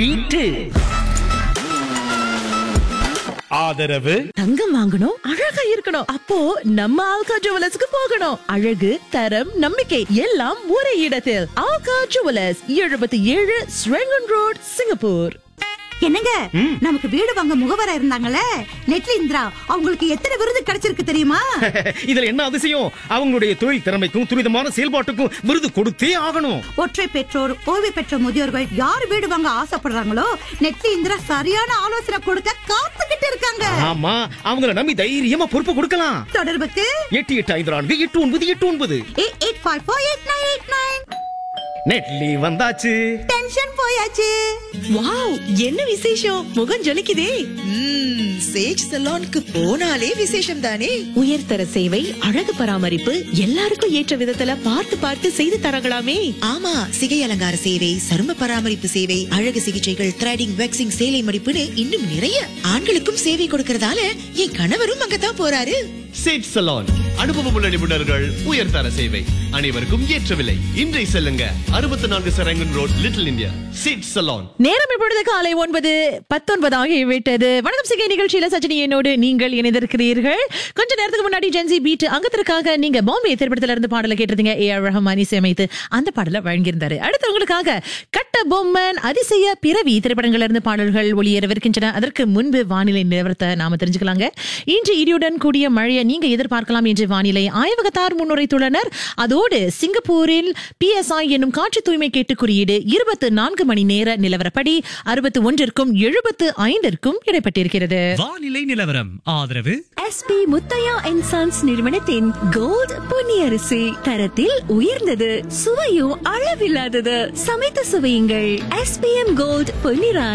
beat ஆதரவு தங்கம் வாங்கணும் அழகா இருக்கணும் அப்போ நம்ம ஆல்கா ஜுவலர்ஸ்க்கு போகணும் அழகு தரம் நம்பிக்கை எல்லாம் ஒரே இடத்தில் ஆல்கா ஜுவலர்ஸ் எழுபத்தி ஏழு ஸ்ரெங்கன் ரோட் சிங்கப்பூர் என்னங்க நமக்கு வீடு வாங்க முகவரா இருந்தாங்கல்ல நெட்லி இந்திரா அவங்களுக்கு எத்தனை விருது கிடைச்சிருக்கு தெரியுமா இதுல என்ன அதிசயம் அவங்களுடைய தொழில் திறமைக்கும் துரிதமான செயல்பாட்டுக்கும் விருது கொடுத்தே ஆகணும் ஒற்றை பெற்றோர் ஓய்வு பெற்ற முதியோர்கள் யார் வீடு வாங்க ஆசைப்படுறாங்களோ நெட்லி இந்திரா சரியான ஆலோசனை கொடுக்க காத்துக்கிட்டு இருக்காங்க ஆமா அவங்கள நம்பி தைரியமா பொறுப்பு கொடுக்கலாம் தொடர்புக்கு எட்டு எட்டு ஐந்து நான்கு எட்டு ஒன்பது எட்டு ஒன்பது eight eight five four eight nine eight nine நெட்லி வந்தாச்சு டென்ஷன் போயாச்சு வாவ் என்ன விசேஷம் முகம் ஜொலிக்குதே ம்ம், சேஜ் சலூனுக்கு போனாலே விசேஷம் தானே உயர்தர சேவை அழகு பராமரிப்பு எல்லாருக்கும் ஏற்ற விதத்துல பார்த்து பார்த்து செய்து தரங்களாமே ஆமா சிகை அலங்கார சேவை சரும பராமரிப்பு சேவை அழகு சிகிச்சைகள் த்ரெடிங் வேக்சிங் சேலை மடிப்புன்னு இன்னும் நிறைய ஆண்களுக்கும் சேவை கொடுக்கறதால என் கணவரும் அங்கதான் போறாரு சேட் சலான் அனுபவமுள்ள நிபுணர்கள் உயர்தர சேவை அனைவருக்கும் ஏற்ற விலை இன்றை செல்லுங்க அறுபத்தி நான்கு சரங்கன் ரோட் லிட்டில் இந்தியா சேட் சலான் நேரம் இப்பொழுது காலை ஒன்பது பத்தொன்பது ஆகிவிட்டது வணக்கம் சிகை நிகழ்ச்சியில சச்சினி என்னோடு நீங்கள் இணைந்திருக்கிறீர்கள் கொஞ்ச நேரத்துக்கு முன்னாடி ஜென்சி பீட் அங்கத்திற்காக நீங்க பாம்பே திரைப்படத்துல இருந்து பாடலை கேட்டிருந்தீங்க ஏ ஆர் ரஹ்மான் இசையமைத்து அந்த பாடலை வழங்கியிருந்தாரு அடுத்து உங்களுக்காக கட்ட பொம்மன் அதிசய பிறவி திரைப்படங்கள்ல இருந்து பாடல்கள் ஒளியேறவிருக்கின்றன அதற்கு முன்பு வானிலை நிலவரத்தை நாம தெரிஞ்சுக்கலாங்க இன்று இடியுடன் கூடிய மழையை நீங்க எதிர்பார்க்கலாம் என்று வானிலை ஆய்வகத்தார் முன்னுரைத்துள்ளனர் அதோடு சிங்கப்பூரில் பிஎஸ்ஐ என்னும் காற்று தூய்மை கேட்டு குறியீடு இருபத்து நான்கு மணி நேர நிலவரப்படி அறுபத்து ஒன்றிற்கும் எழுபத்து ஐந்திற்கும் இடைப்பட்டிருக்கிறது வானிலை நிலவரம் ஆதரவு எஸ்பி முத்தையா அண்ட் சன்ஸ் நிறுவனத்தின் கோல்ட் பொன்னியரிசி தரத்தில் உயர்ந்தது சுவையும் அளவில்லாதது சமைத்து சுவையுங்கள் எஸ்பிஎம் கோல்ட் பொன்னிரா